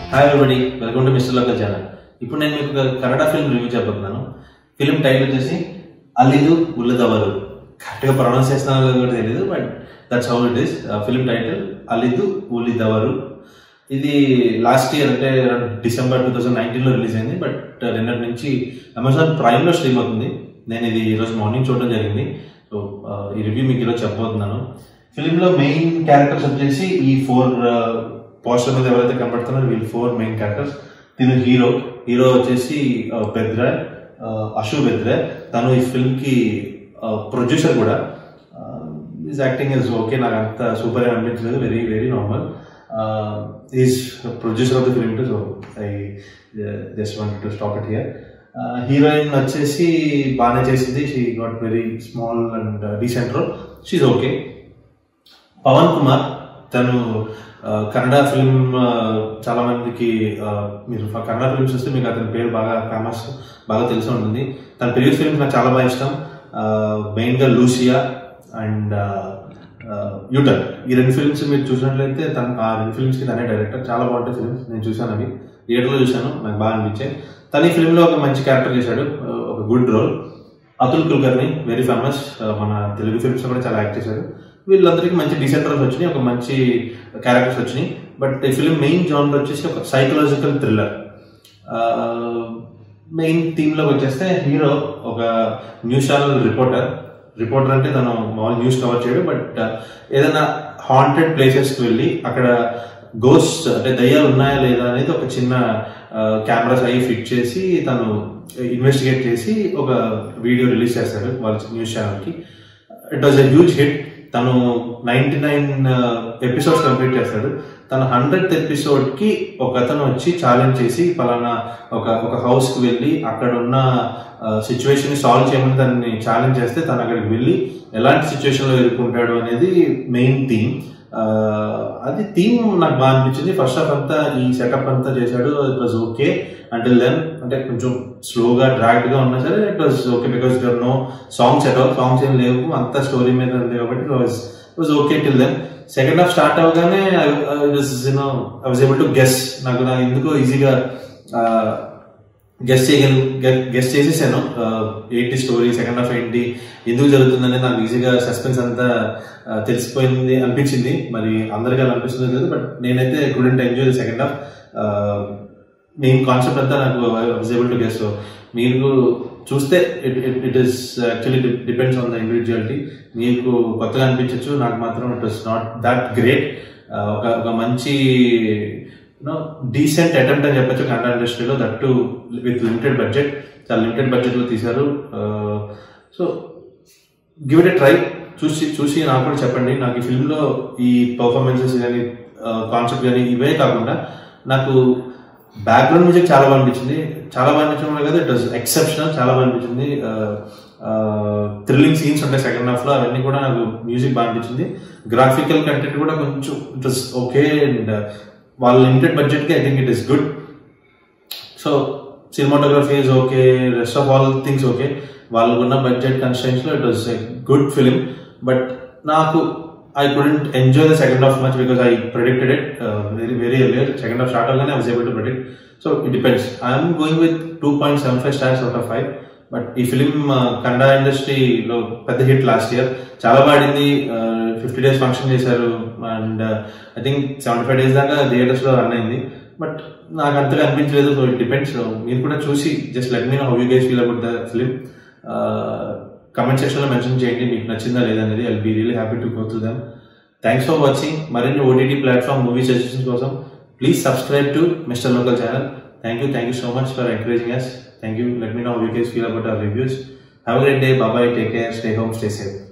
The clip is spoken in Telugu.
hi everybody welcome to mister local channel ఇప్పుడు నేను మీకు ఒక కన్నడ ఫిల్మ్ రివ్యూ చెప్పబోతున్నాను ఫిల్మ్ టైటిల్ వచ్చేసి అల్లిదు ఉల్లుదవరు కరెక్ట్గా ప్రొనౌన్స్ చేస్తున్నారో కూడా తెలియదు but that's how it is film title Alidu Ulidavaru ఇది లాస్ట్ ఇయర్ అంటే డిసెంబర్ టూ థౌసండ్ నైన్టీన్లో రిలీజ్ అయింది బట్ నిన్నటి నుంచి అమెజాన్ ప్రైమ్లో స్ట్రీమ్ అవుతుంది నేను ఇది ఈరోజు మార్నింగ్ చూడడం జరిగింది సో ఈ రివ్యూ మీకు ఈరోజు చెప్పబోతున్నాను ఫిలింలో మెయిన్ క్యారెక్టర్స్ వచ్చేసి ఈ ఫోర్ పోస్టర్ మీద ఎవరైతే కనబడుతున్నారో వీళ్ళు ఫోర్ మెయిన్ క్యారెక్టర్స్ తిను హీరో హీరో వచ్చేసి బెద్రా అశు బెద్రా తను ఈ ఫిల్మ్ కి ప్రొడ్యూసర్ కూడా ఈజ్ యాక్టింగ్ ఇస్ ఓకే నాకు అంత సూపర్ ఏం అనిపించలేదు very very normal is producer of the film too so I just want to stop it here heroine వచ్చేసి బాగానే చేసింది she got very small and decent role she's okay Pawan Kumar తను ఆ, కన్నడ ఫిల్మ్ ఆ, చాలా మందికి ఆ, మీరు ఫ- కన్నడ ఫిల్మ్స్ చూస్తే మీకు అతని పేరు బాగా ఫేమస్ బాగా తెలిసి ఉంటుంది తన ప్రీవియస్ ఫిల్మ్స్ నాకు చాలా బాగా ఇష్టం మెయిన్గా లూసియా అండ్ యూటర్ ఈ రెండు ఫిల్మ్స్ మీరు చూసినట్లయితే తన ఆ రెండు ఫిల్మ్స్కి తనే డైరెక్టర్ చాలా బాగుంటాయి ఫిల్మ్స్ నేను చూశాను అవి థియేటర్లో చూశాను నాకు బాగా అనిపించాయి తన ఈ ఫిల్మ్లో ఒక మంచి క్యారెక్టర్ చేశాడు ఆ, ఒక good role Atul Kulkarni very famous మన తెలుగు ఫిల్మ్స్ కూడా చాలా యాక్ట్ చేశారు వీళ్ళందరికీ మంచి డీసెంట్ రోల్స్ వచ్చినాయి ఒక మంచి క్యారెక్టర్స్ వచ్చినాయి బట్ ఈ ఫిల్మ్ మెయిన్ జానర్ వచ్చేసి ఒక సైకలాజికల్ థ్రిల్లర్ మెయిన్ థీమ్లోకి వచ్చేస్తే హీరో ఒక న్యూస్ ఛానల్ రిపోర్టర్ రిపోర్టర్ అంటే తను మామూలు న్యూస్ కవర్ చేయడు బట్ ఏదైనా హాంటెడ్ ప్లేసెస్కి వెళ్ళి అక్కడ గోస్ట్ అంటే దయ్యాలు ఉన్నాయా లేదా అనేది ఒక చిన్న కెమెరాస్ అవి ఫిట్ చేసి తను ఇన్వెస్టిగేట్ చేసి ఒక వీడియో రిలీజ్ చేస్తాడు వాళ్ళ న్యూస్ ఛానల్కి it was a huge hit తను నైన్టీ నైన్ ఎపిసోడ్స్ కంప్లీట్ చేస్తాడు తన హండ్రెడ్ ఎపిసోడ్ కి ఒక అతను వచ్చి ఛాలెంజ్ చేసి పలానా ఒక ఒక హౌస్ కి వెళ్ళి అక్కడ ఉన్న సిచ్యువేషన్ ని సాల్వ్ చేయమని దాన్ని ఛాలెంజ్ చేస్తే తను అక్కడికి వెళ్ళి ఎలాంటి సిచ్యువేషన్ లో ఎదుర్కొంటాడు అనేది మెయిన్ థీమ్ అది థీమ్ నాకు బాగా అనిపించింది ఫస్ట్ హాఫ్ అంతా ఈ సెటప్ అంతా చేశాడు it was okay until then అంటే కొంచెం స్లోగా డ్రాగ్డ్ గా ఉన్నా సరే it was okay because there no songs at all songs ఏం లేవు అంతా స్టోరీ మీద ఉంది కాబట్టి it was was okay till then second half start అవగానే you know I was able to guess నాకు నాకు ఎందుకో ఈజీగా గెస్ట్ చేయగలను గెస్ట్ చేసేసాను ఏంటి స్టోరీ సెకండ్ హాఫ్ ఏంటి ఎందుకు జరుగుతుందనే నాకు ఈజీగా సస్పెన్స్ అంతా ఆ, తెలిసిపోయింది అనిపించింది మరి అందరికీ అలా అనిపిస్తుంది లేదు బట్ నేనైతే couldn't enjoy second half main concept అంతా నాకు was able to guess so మీరు చూస్తే it it it is actually depends on the individuality మీకు కొత్తగా అనిపించవచ్చు నాకు మాత్రం it was not that great ఒక ఒక మంచి యూనో డీసెంట్ అటెంప్ట్ అని చెప్పొచ్చు కన్నడ ఇండస్ట్రీలో that too with limited budget చాలా లిమిటెడ్ బడ్జెట్లో తీశారు so give it a try చూసి చూసి నాకు కూడా చెప్పండి నాకు ఈ ఫిల్మ్లో ఈ పర్ఫార్మెన్సెస్ కానీ కాన్సెప్ట్ కానీ ఇవే కాకుండా నాకు బ్యాక్గ్రౌండ్ మ్యూజిక్ చాలా బాగా అనిపించింది చాలా బాగా అనిపించడం కదా ఇట్ వాజ్ ఎక్సెప్షనల్ చాలా బాగా అనిపించింది థ్రిల్లింగ్ సీన్స్ ఉంటాయి సెకండ్ హాఫ్ లో అవన్నీ కూడా నాకు మ్యూజిక్ బాగా అనిపించింది గ్రాఫికల్ కంటెంట్ కూడా కొంచెం ఇట్ వాస్ ఓకే అండ్ వాళ్ళ లిమిటెడ్ బడ్జెట్ కి I think it is good so cinematography is okay rest of all things okay వాళ్ళకు ఉన్న బడ్జెట్ కన్స్టెంట్స్ లో it was a good film but నాకు I couldn't enjoy the second half much because I predicted it very very earlier second half start అవగానే I was able to predict so it depends I'm going with two point seven five stars out of five but ఈ ఫిలిం కన్నడ ఇండస్ట్రీలో పెద్ద హిట్ లాస్ట్ ఇయర్ చాలా పాడింది ఫిఫ్టీ డేస్ ఫంక్షన్ చేశారు and I think seventy five days దాకా థియేటర్స్ లో రన్ అయింది బట్ నాకు అంతగా అనిపించలేదు సో ఇట్ డిపెండ్స్ మీరు కూడా చూసి just let me know how you guys feel about the film comment section లో మెన్షన్ చేయండి మీకు నచ్చిందా లేదనేది I be really happy to go through them thanks for watching మరిన్ని ఓటీటీ ప్లాట్ఫామ్ మూవీ సజెషన్స్ కోసం please subscribe to mister local channel thank you thank you so much for encouraging us thank you let me know you guys feel about our reviews have great day bye bye take care stay home stay safe